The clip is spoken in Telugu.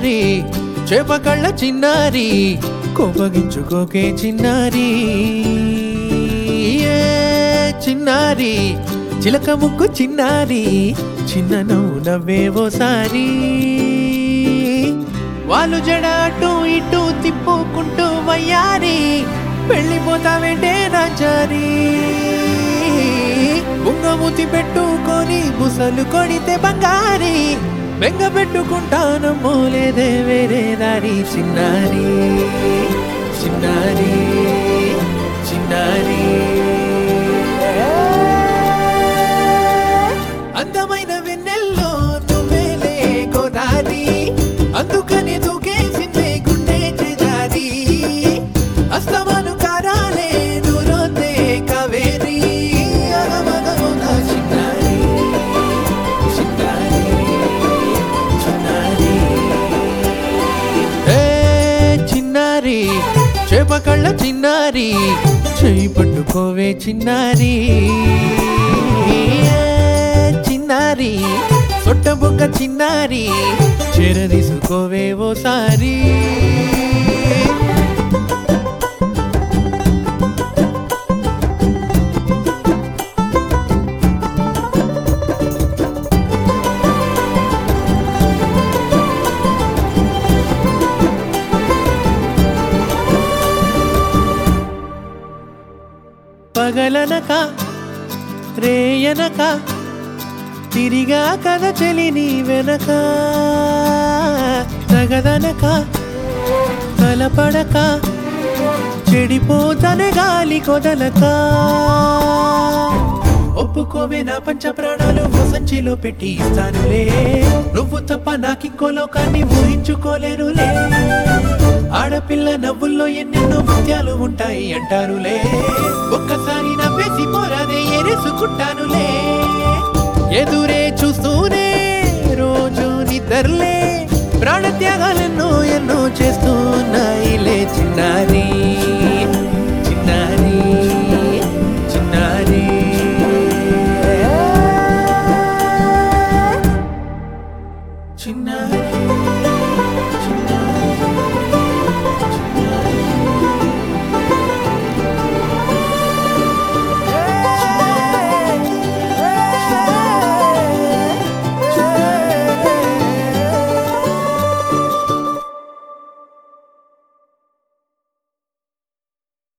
చిన్నారి చేపకళ్ళ చిన్నారి కోపగించుకోకే చిన్నారి ఏ చిన్నారి చిలక ముక్కు చిన్నారి చిన్న నవ్వు నవ్వేవోసారి వాళ్ళు జడ అటు ఇటు తిప్పుకుంటూ వయ్యారి వెళ్ళిపోతావేంటే నాచారి బుంగమూతి పెట్టుకొని బుసలు కొడితే బంగారి బెంగ పెట్టుకుంటానమ్మో లేదే వేరే దారి చిన్నారి చిన్నారి చిన్నారి అందమైన వెన్నెల్లో నువ్వేలే గోదారి అందుకని దూకేసిందే గుండె చేజారి అస్తమాను కారాలే నూరోతే కావేరి అగమగమున చిన్నారి చిన్నారి చిన్నారి ఏ చిన్నారి చేపకళ్ళ చిన్నారి చేయి పట్టుకోవే చిన్నారి ఏ చిన్నారి సొట్టబుగ్గ చిన్నారి చేరదీసుకోవే ఓసారి పగలనక రేయనక తిరిగా కథ చెలి నీ వెనక తగదనక తలపడక చెడిపోతనే గాలి కొదలక ఒప్పుకోవే నా పంచ ప్రాణాలు ఓ సంచిలో పెట్టి ఇస్తానులే నువ్వు తప్ప నాకింకో లోకాన్ని ఊహించుకోలేనులే ఆడపిల్ల నవ్వుల్లో ఎన్నెన్నో ముత్యాలు ఉంటాయి అంటారులే ఒక్కసారి నవ్వేసి పోరాదే ఎరేసుకుంటానులే ఎదురే చూస్తూనే రోజు నిద్రలే ప్రాణత్యాగాలెన్నో ఎన్నో చేస్తున్నాయిలే చిన్నారి